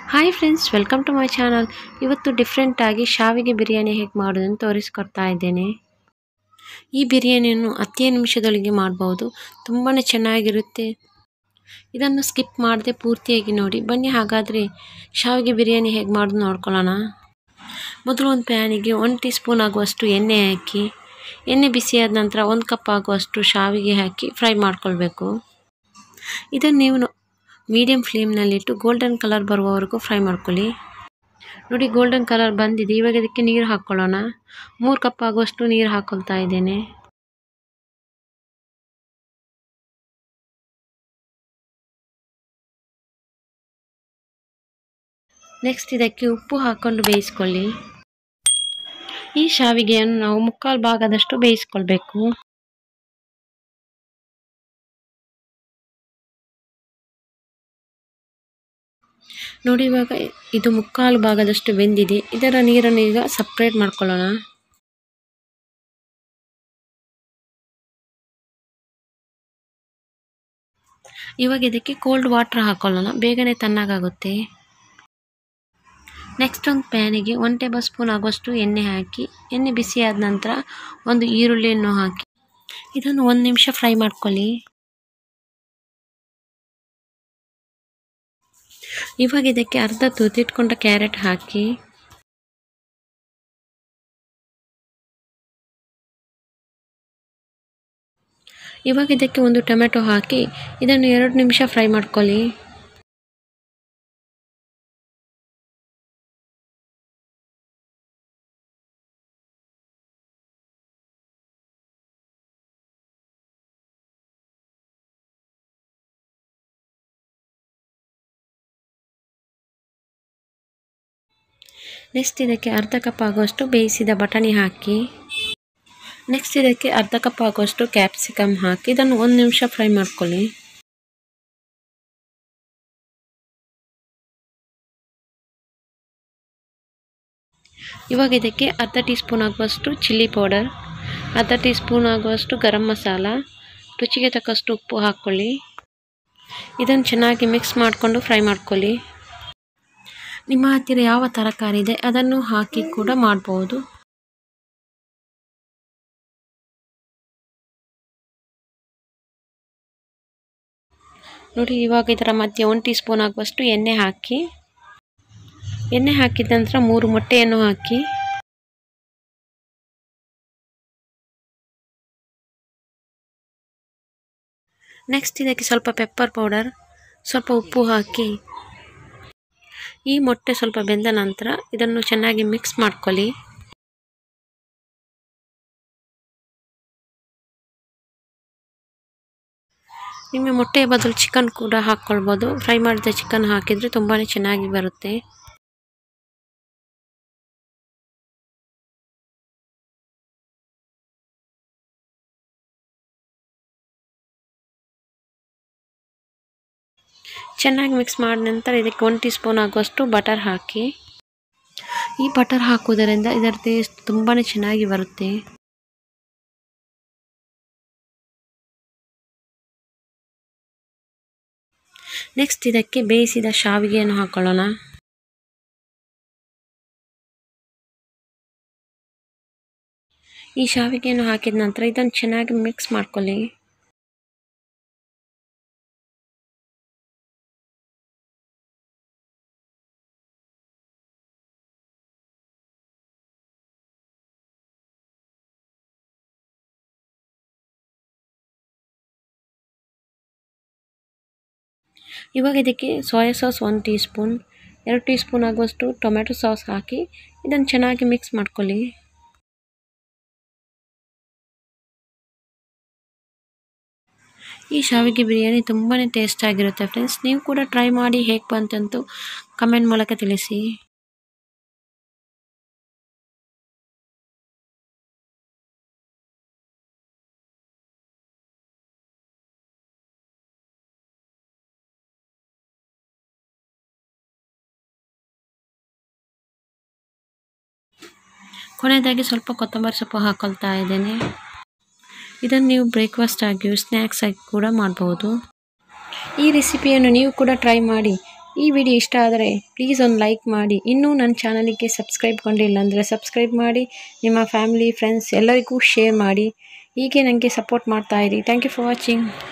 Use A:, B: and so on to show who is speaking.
A: hi friends welcome to my channel ಇವತ್ತು ಡಿಫ್ರೆಂಟಾಗಿ ಶಾವಿಗೆ ಬಿರಿಯಾನಿ ಹೇಗೆ ಮಾಡೋದನ್ನು ತೋರಿಸ್ಕೊಡ್ತಾ ಇದ್ದೇನೆ ಈ ಬಿರಿಯಾನಿಯನ್ನು ಹತ್ತೇ ನಿಮಿಷದೊಳಗೆ ಮಾಡ್ಬೋದು ತುಂಬಾ ಚೆನ್ನಾಗಿರುತ್ತೆ ಇದನ್ನು ಸ್ಕಿಪ್ ಮಾಡದೆ ಪೂರ್ತಿಯಾಗಿ ನೋಡಿ ಬನ್ನಿ ಹಾಗಾದರೆ ಶಾವಿಗೆ ಬಿರಿಯಾನಿ ಹೇಗೆ ಮಾಡೋದು ನೋಡ್ಕೊಳ್ಳೋಣ ಮೊದಲು ಒಂದು ಪ್ಯಾನಿಗೆ ಒಂದು ಟೀ ಸ್ಪೂನ್ ಆಗುವಷ್ಟು ಎಣ್ಣೆ ಹಾಕಿ ಎಣ್ಣೆ ಬಿಸಿಯಾದ ನಂತರ ಒಂದು ಕಪ್ ಆಗುವಷ್ಟು ಶಾವಿಗೆ ಹಾಕಿ ಫ್ರೈ ಮಾಡ್ಕೊಳ್ಬೇಕು ಇದನ್ನು ನೀವು ಮೀಡಿಯಮ್ ಫ್ಲೇಮ್ನಲ್ಲಿಟ್ಟು ಗೋಲ್ಡನ್ ಕಲರ್ ಬರುವವರೆಗೂ ಫ್ರೈ ಮಾಡ್ಕೊಳ್ಳಿ ನೋಡಿ ಗೋಲ್ಡನ್ ಕಲರ್ ಬಂದಿದೆ ಇವಾಗ ಇದಕ್ಕೆ ನೀರು ಹಾಕ್ಕೊಳ್ಳೋಣ ಮೂರು ಕಪ್ ಆಗುವಷ್ಟು ನೀರು ಹಾಕ್ಕೊಳ್ತಾ ಇದ್ದೇನೆ ನೆಕ್ಸ್ಟ್ ಇದಕ್ಕೆ ಉಪ್ಪು ಹಾಕ್ಕೊಂಡು ಬೇಯಿಸ್ಕೊಳ್ಳಿ ಈ ಶಾವಿಗೆಯನ್ನು ನಾವು ಮುಕ್ಕಾಲು ಭಾಗದಷ್ಟು ಬೇಯಿಸ್ಕೊಳ್ಬೇಕು ನೋಡಿ ಇವಾಗ ಇದು ಮುಕ್ಕಾಲು ಭಾಗದಷ್ಟು ಬೆಂದಿದೆ ಇದರ ನೀರನ್ನು ಈಗ ಸಪ್ರೇಟ್ ಮಾಡ್ಕೊಳ್ಳೋಣ ಇವಾಗ ಇದಕ್ಕೆ ಕೋಲ್ಡ್ ವಾಟರ್ ಹಾಕೊಳ್ಳೋಣ ಬೇಗನೆ ತಣ್ಣಗಾಗುತ್ತೆ ನೆಕ್ಸ್ಟ್ ಒಂದು ಪ್ಯಾನಿಗೆ ಒನ್ ಟೇಬಲ್ ಸ್ಪೂನ್ ಆಗುವಷ್ಟು ಎಣ್ಣೆ ಹಾಕಿ ಎಣ್ಣೆ ಬಿಸಿಯಾದ ನಂತರ ಒಂದು ಈರುಳ್ಳಿಯನ್ನು ಹಾಕಿ ಇದನ್ನು ಒಂದು ನಿಮಿಷ ಫ್ರೈ ಮಾಡ್ಕೊಳ್ಳಿ ಇವಾಗ ಇದಕ್ಕೆ ಅರ್ಧ ತುರಿದಿಟ್ಕೊಂಡ ಕ್ಯಾರೆಟ್ ಹಾಕಿ ಇವಾಗ ಇದಕ್ಕೆ ಒಂದು ಟೊಮೆಟೊ ಹಾಕಿ ಇದನ್ನು ಎರಡು ನಿಮಿಷ ಫ್ರೈ ಮಾಡ್ಕೊಳ್ಳಿ ನೆಕ್ಸ್ಟ್ ಇದಕ್ಕೆ ಅರ್ಧ ಕಪ್ ಆಗುವಷ್ಟು ಬೇಯಿಸಿದ ಬಟಾಣಿ ಹಾಕಿ ನೆಕ್ಸ್ಟ್ ಇದಕ್ಕೆ ಅರ್ಧ ಕಪ್ ಆಗುವಷ್ಟು ಕ್ಯಾಪ್ಸಿಕಮ್ ಹಾಕಿ ಇದನ್ನು ಒಂದು ನಿಮಿಷ ಫ್ರೈ ಮಾಡ್ಕೊಳ್ಳಿ ಇವಾಗ ಇದಕ್ಕೆ ಅರ್ಧ ಟೀ ಸ್ಪೂನ್ ಆಗುವಷ್ಟು ಚಿಲ್ಲಿ ಪೌಡರ್ ಅರ್ಧ ಟೀ ಸ್ಪೂನ್ ಆಗುವಷ್ಟು ಗರಂ ಮಸಾಲ ರುಚಿಗೆ ತಕ್ಕಷ್ಟು ಉಪ್ಪು ಹಾಕ್ಕೊಳ್ಳಿ ಇದನ್ನು ಚೆನ್ನಾಗಿ ಮಿಕ್ಸ್ ಮಾಡಿಕೊಂಡು ಫ್ರೈ ಮಾಡ್ಕೊಳ್ಳಿ ನಿಮ್ಮ ಹತ್ತಿರ ಯಾವ ತರಕಾರಿ ಇದೆ ಅದನ್ನು ಹಾಕಿ ಕೂಡ ಮಾಡ್ಬೋದು ನೋಡಿ ಇವಾಗ ಇದರ ಮಧ್ಯೆ ಒಂದು ಟೀ ಸ್ಪೂನ್ ಆಗುವಷ್ಟು ಎಣ್ಣೆ ಹಾಕಿ ಎಣ್ಣೆ ಹಾಕಿದ ನಂತರ ಮೂರು ಮೊಟ್ಟೆಯನ್ನು ಹಾಕಿ ನೆಕ್ಸ್ಟ್ ಇದಕ್ಕೆ ಸ್ವಲ್ಪ ಪೆಪ್ಪರ್ ಪೌಡರ್ ಸ್ವಲ್ಪ ಉಪ್ಪು ಹಾಕಿ ಈ ಮೊಟ್ಟೆ ಸ್ವಲ್ಪ ಬೆಂದ ನಂತರ ಇದನ್ನು ಚೆನ್ನಾಗಿ ಮಿಕ್ಸ್ ಮಾಡ್ಕೊಳ್ಳಿ ನಿಮಗೆ ಮೊಟ್ಟೆಯ ಬದಲು ಚಿಕನ್ ಕೂಡ ಹಾಕ್ಕೊಳ್ಬೋದು ಫ್ರೈ ಮಾಡಿದ ಚಿಕನ್ ಹಾಕಿದರೆ ತುಂಬಾ ಚೆನ್ನಾಗಿ ಬರುತ್ತೆ ಚೆನ್ನಾಗಿ ಮಿಕ್ಸ್ ಮಾಡಿದ ನಂತರ ಇದಕ್ಕೆ ಒನ್ ಟೀ ಸ್ಪೂನ್ ಆಗುವಷ್ಟು ಬಟರ್ ಹಾಕಿ ಈ ಬಟರ್ ಹಾಕುವುದರಿಂದ ಇದರ ಟೇಸ್ಟ್ ತುಂಬಾ ಚೆನ್ನಾಗಿ ಬರುತ್ತೆ ನೆಕ್ಸ್ಟ್ ಇದಕ್ಕೆ ಬೇಯಿಸಿದ ಶಾವಿಗೆಯನ್ನು ಹಾಕೊಳ್ಳೋಣ ಈ ಶಾವಿಗೆಯನ್ನು ಹಾಕಿದ ನಂತರ ಇದನ್ನು ಚೆನ್ನಾಗಿ ಮಿಕ್ಸ್ ಮಾಡ್ಕೊಳ್ಳಿ ಇವಾಗ ಇದಕ್ಕೆ ಸೋಯಾ ಸಾಸ್ ಒಂದು ಟೀ ಸ್ಪೂನ್ ಎರಡು ಟೀ ಸ್ಪೂನ್ ಆಗುವಷ್ಟು ಟೊಮೆಟೊ ಸಾಸ್ ಹಾಕಿ ಇದನ್ನು ಚೆನ್ನಾಗಿ ಮಿಕ್ಸ್ ಮಾಡ್ಕೊಳ್ಳಿ ಈ ಶಾವಿಗೆ ಬಿರಿಯಾನಿ ತುಂಬಾ ಟೇಸ್ಟ್ ಆಗಿರುತ್ತೆ ಫ್ರೆಂಡ್ಸ್ ನೀವು ಕೂಡ ಟ್ರೈ ಮಾಡಿ ಹೇಗೆ ಬಂತಂತೂ ಕಮೆಂಟ್ ಮೂಲಕ ತಿಳಿಸಿ ಕೊನೆಯದಾಗಿ ಸ್ವಲ್ಪ ಕೊತ್ತಂಬರಿ ಸೊಪ್ಪು ಹಾಕೊಳ್ತಾ ಇದ್ದೇನೆ ಇದನ್ನು ನೀವು ಬ್ರೇಕ್ಫಾಸ್ಟ್ ಆಗಿ ಸ್ನ್ಯಾಕ್ಸ್ ಆಗಿ ಕೂಡ ಮಾಡಬಹುದು ಈ ರೆಸಿಪಿಯನ್ನು ನೀವು ಕೂಡ ಟ್ರೈ ಮಾಡಿ ಈ ವಿಡಿಯೋ ಇಷ್ಟ ಆದರೆ ಪ್ಲೀಸ್ ಒಂದು ಲೈಕ್ ಮಾಡಿ ಇನ್ನೂ ನನ್ನ ಚಾನಲಿಗೆ ಸಬ್ಸ್ಕ್ರೈಬ್ ಕೊಂಡಿಲ್ಲ ಅಂದರೆ ಸಬ್ಸ್ಕ್ರೈಬ್ ಮಾಡಿ ನಿಮ್ಮ ಫ್ಯಾಮಿಲಿ ಫ್ರೆಂಡ್ಸ್ ಎಲ್ಲರಿಗೂ ಶೇರ್ ಮಾಡಿ ಹೀಗೆ ನನಗೆ ಸಪೋರ್ಟ್ ಮಾಡ್ತಾಯಿರಿ ಥ್ಯಾಂಕ್ ಯು ಫಾರ್ ವಾಚಿಂಗ್